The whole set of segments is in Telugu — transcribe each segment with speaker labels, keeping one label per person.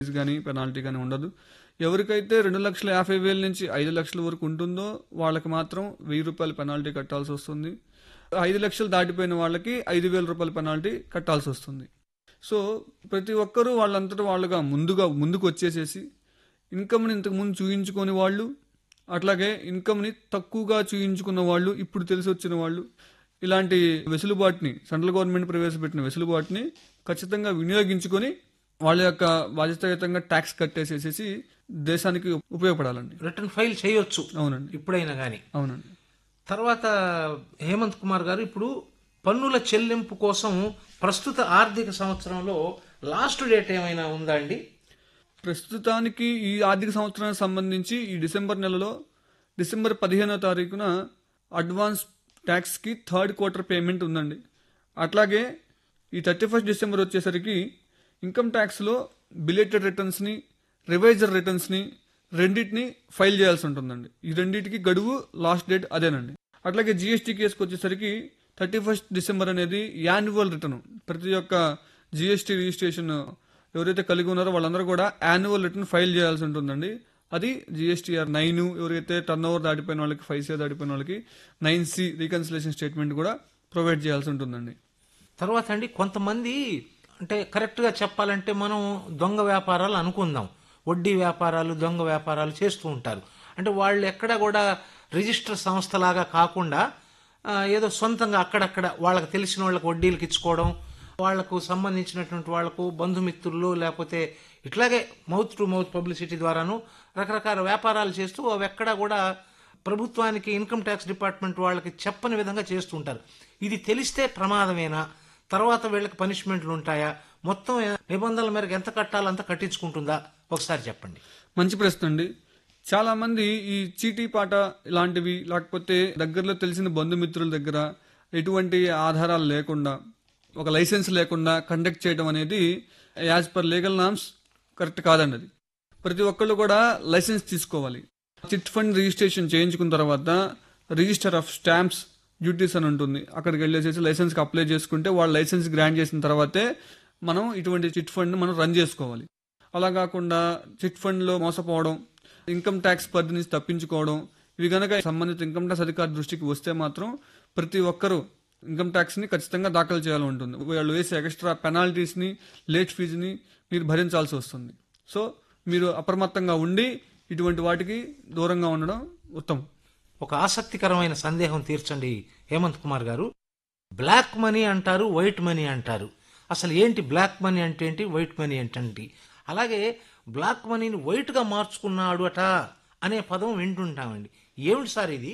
Speaker 1: ఫీజు కానీ పెనాల్టీ కానీ ఉండదు ఎవరికైతే రెండు లక్షల యాభై వేల నుంచి ఐదు లక్షల వరకు ఉంటుందో వాళ్ళకి మాత్రం వెయ్యి రూపాయల పెనాల్టీ కట్టాల్సి వస్తుంది ఐదు లక్షలు దాటిపోయిన వాళ్ళకి ఐదు వేల రూపాయల పెనాల్టీ కట్టాల్సి వస్తుంది సో ప్రతి ఒక్కరూ వాళ్ళంతటా వాళ్ళుగా ముందుగా ముందుకు వచ్చేసేసి ఇన్కమ్ని ఇంతకు ముందు చూయించుకొని వాళ్ళు అట్లాగే ఇన్కమ్ని తక్కువగా చూయించుకున్న వాళ్ళు ఇప్పుడు తెలిసి వచ్చిన వాళ్ళు ఇలాంటి వెసులుబాటుని సెంట్రల్ గవర్నమెంట్ ప్రవేశపెట్టిన వెసులుబాటుని ఖచ్చితంగా వినియోగించుకొని వాళ్ళ యొక్క బాధ్యతాయుతంగా ట్యాక్స్ కట్టేసేసేసి దేశానికి ఉపయోగపడాలండి
Speaker 2: రిటర్న్ ఫైల్ చేయొచ్చు
Speaker 1: అవునండి
Speaker 2: ఇప్పుడైనా కానీ
Speaker 1: అవునండి
Speaker 2: తర్వాత హేమంత్ కుమార్ గారు ఇప్పుడు పన్నుల చెల్లింపు కోసం ప్రస్తుత ఆర్థిక సంవత్సరంలో లాస్ట్ డేట్ ఏమైనా ఉందా అండి
Speaker 1: ప్రస్తుతానికి ఈ ఆర్థిక సంవత్సరానికి సంబంధించి ఈ డిసెంబర్ నెలలో డిసెంబర్ పదిహేనో తారీఖున అడ్వాన్స్ ట్యాక్స్కి థర్డ్ క్వార్టర్ పేమెంట్ ఉందండి అట్లాగే ఈ థర్టీ ఫస్ట్ డిసెంబర్ వచ్చేసరికి ఇన్కమ్ ట్యాక్స్లో బిలేటెడ్ రిటర్న్స్ని రివైజర్ రిటర్న్స్ని రెండింటిని ఫైల్ చేయాల్సి ఉంటుందండి ఈ రెండింటికి గడువు లాస్ట్ డేట్ అదేనండి అట్లాగే జిఎస్టీ కేసుకి వచ్చేసరికి థర్టీ ఫస్ట్ డిసెంబర్ అనేది యాన్యువల్ రిటర్న్ ప్రతి ఒక్క జిఎస్టీ రిజిస్ట్రేషన్ ఎవరైతే కలిగి ఉన్నారో వాళ్ళందరూ కూడా యాన్యువల్ రిటర్న్ ఫైల్ చేయాల్సి ఉంటుందండి అది జిఎస్టీఆర్ నైన్ ఎవరైతే టర్న్ ఓవర్ దాటిపోయిన వాళ్ళకి ఫైవ్ సి దాటిపోయిన వాళ్ళకి నైన్ సి రీకన్సిలేషన్ స్టేట్మెంట్ కూడా ప్రొవైడ్ చేయాల్సి ఉంటుందండి
Speaker 2: తర్వాత అండి కొంతమంది అంటే కరెక్ట్గా చెప్పాలంటే మనం దొంగ వ్యాపారాలు అనుకుందాం వడ్డీ వ్యాపారాలు దొంగ వ్యాపారాలు చేస్తూ ఉంటారు అంటే వాళ్ళు ఎక్కడ కూడా రిజిస్టర్ సంస్థలాగా కాకుండా ఆ, ఏదో సొంతంగా అక్కడక్కడ వాళ్ళకి తెలిసిన వాళ్ళకి వడ్డీలకు ఇచ్చుకోవడం వాళ్లకు సంబంధించినటువంటి వాళ్లకు బంధుమిత్రులు లేకపోతే ఇట్లాగే మౌత్ టు మౌత్ పబ్లిసిటీ ద్వారాను రకరకాల వ్యాపారాలు చేస్తూ అవి ఎక్కడా కూడా ప్రభుత్వానికి ఇన్కమ్ ట్యాక్స్ డిపార్ట్మెంట్ వాళ్ళకి చెప్పని విధంగా చేస్తూ ఉంటారు ఇది తెలిస్తే ప్రమాదమేనా తర్వాత వీళ్ళకి పనిష్మెంట్లు ఉంటాయా మొత్తం నిబంధనల మేరకు ఎంత కట్టాలో అంత కట్టించుకుంటుందా ఒకసారి చెప్పండి
Speaker 1: మంచి ప్రశ్న అండి చాలా మంది ఈ చీటీ పాట ఇలాంటివి లేకపోతే దగ్గరలో తెలిసిన బంధుమిత్రుల దగ్గర ఎటువంటి ఆధారాలు లేకుండా ఒక లైసెన్స్ లేకుండా కండక్ట్ చేయడం అనేది as per legal norms correct కాదండి అది ప్రతి ఒక్కళ్ళు కూడా లైసెన్స్ తీసుకోవాలి చిట్ ఫండ్ రిజిస్ట్రేషన్ చేయించుకున్న తర్వాత రిజిస్టర్ ఆఫ్ స్టాంప్స్ డ్యూటీస్ అని ఉంటుంది అక్కడికి వెళ్ళేసేసి లైసెన్స్కి అప్లై చేసుకుంటే వాళ్ళు లైసెన్స్ గ్రాంట్ చేసిన తర్వాతే మనం ఇటువంటి చిట్ ఫండ్ మనం రన్ చేసుకోవాలి అలా కాకుండా చిట్ ఫండ్లో మోసపోవడం ఇన్కమ్ ట్యాక్స్ పరిధి నుంచి తప్పించుకోవడం ఇవి గనక సంబంధిత ఇన్కమ్ ట్యాక్స్ అధికారి దృష్టికి వస్తే మాత్రం ప్రతి ఒక్కరూ ఇన్కమ్ ట్యాక్స్ని ఖచ్చితంగా దాఖలు చేయాలి ఉంటుంది వాళ్ళు వేసే ఎక్స్ట్రా పెనాల్టీస్ని లేట్ ఫీజుని మీరు భరించాల్సి వస్తుంది సో మీరు అప్రమత్తంగా ఉండి ఇటువంటి వాటికి దూరంగా ఉండడం ఉత్తమం
Speaker 2: ఒక ఆసక్తికరమైన సందేహం తీర్చండి హేమంత్ కుమార్ గారు బ్లాక్ మనీ అంటారు వైట్ మనీ అంటారు అసలు ఏంటి బ్లాక్ మనీ అంటే ఏంటి వైట్ మనీ ఏంటండి అలాగే బ్లాక్ మనీని వైట్గా మార్చుకున్నాడు అట అనే పదం వింటుంటామండి ఏమిటి సార్ ఇది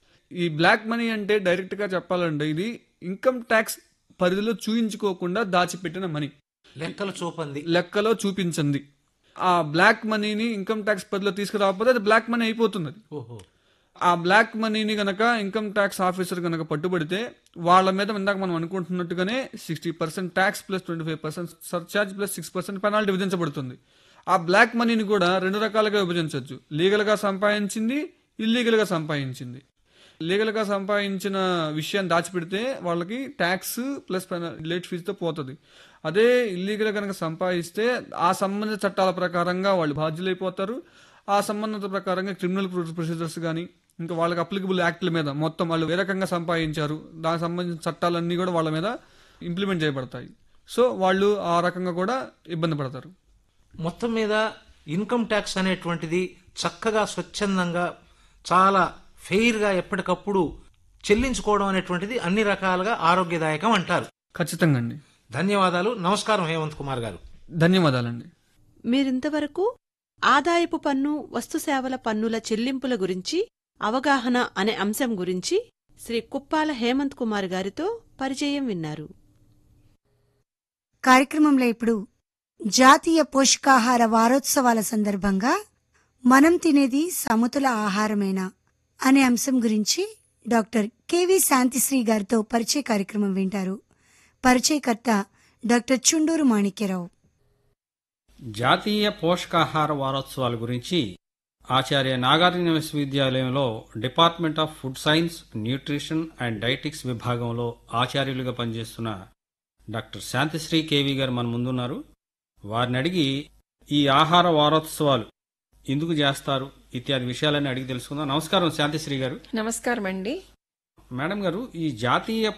Speaker 1: ఈ బ్లాక్ మనీ అంటే డైరెక్ట్ గా చెప్పాలంటే ఇది ఇన్కమ్ ట్యాక్స్ పరిధిలో చూయించుకోకుండా దాచిపెట్టిన మనీ
Speaker 2: లెక్కలు చూపంది
Speaker 1: లెక్కలో చూపించింది ఆ బ్లాక్ మనీని ఇన్కమ్ ట్యాక్స్ పరిధిలో తీసుకురాకపోతే అది బ్లాక్ మనీ అయిపోతుంది అది
Speaker 2: ఓహో
Speaker 1: ఆ బ్లాక్ మనీని గనక ఇన్కమ్ ట్యాక్స్ ఆఫీసర్ గనక పట్టుబడితే వాళ్ళ మీద ఇందాక మనం అనుకుంటున్నట్టుగానే sixty percent tax plus twenty five percent surcharge plus six percent penalty విధించబడుతుంది ఆ బ్లాక్ మనీని కూడా రెండు రకాలుగా విభజించవచ్చు లీగల్ గా సంపాదించింది ఇల్లీగల్ గా సంపాదించింది లీగల్ గా సంపాదించిన విషయాన్ని దాచిపెడితే వాళ్ళకి ట్యాక్స్ ప్లస్ లేట్ ఫీజుతో పోతుంది అదే ఇల్లీగల్ కనుక సంపాదిస్తే ఆ సంబంధిత చట్టాల ప్రకారంగా వాళ్ళు బాధ్యులైపోతారు ఆ సంబంధిత ప్రకారంగా క్రిమినల్ ప్రొసీజర్స్ కానీ ఇంకా వాళ్ళకి అప్లికబుల్ యాక్ట్ల మీద మొత్తం వాళ్ళు ఏ రకంగా సంపాదించారు దానికి సంబంధించిన చట్టాలన్నీ కూడా వాళ్ళ మీద ఇంప్లిమెంట్ చేయబడతాయి సో వాళ్ళు ఆ రకంగా కూడా ఇబ్బంది పడతారు
Speaker 2: మొత్తం మీద ఇన్కమ్ ట్యాక్స్ అనేటువంటిది చక్కగా స్వచ్ఛందంగా చాలా ఫెయిర్గా ఎప్పటికప్పుడు చెల్లించుకోవడం అనేటువంటిది అన్ని రకాలుగా ఆరోగ్యదాయకం అంటారు
Speaker 1: ఖచ్చితంగా అండి
Speaker 2: ధన్యవాదాలు నమస్కారం హేమంత్ కుమార్ గారు
Speaker 1: ధన్యవాదాలండి
Speaker 3: మీరింతవరకు ఆదాయపు పన్ను వస్తు సేవల పన్నుల చెల్లింపుల గురించి అవగాహన అనే అంశం గురించి శ్రీ కుప్పాల హేమంత్ కుమార్ గారితో పరిచయం విన్నారు
Speaker 4: కార్యక్రమంలో ఇప్పుడు జాతీయ పోషకాహార వారోత్సవాల సందర్భంగా మనం తినేది సమతుల ఆహారమేనా అనే అంశం గురించి డాక్టర్ కెవి శాంతిశ్రీ గారితో పరిచయ కార్యక్రమం వింటారు పరిచయకర్త డాక్టర్ చుండూరు మాణిక్యరావు
Speaker 5: జాతీయ పోషకాహార వారోత్సవాల గురించి ఆచార్య నాగార్జున విశ్వవిద్యాలయంలో department of food science nutrition and dietetics విభాగంలో ఆచార్యులుగా పనిచేస్తున్న డాక్టర్ శాంతిశ్రీ కేవి గారు మన ముందున్నారు వారిని అడిగి ఈ ఆహార వారోత్సవాలు ఎందుకు చేస్తారు ఇత్యాది విషయాలన్నీ అడిగి తెలుసుకుందాం నమస్కారం శాంతిశ్రీ గారు
Speaker 6: నమస్కారం అండి
Speaker 5: మేడం గారు ఈ జాతీయ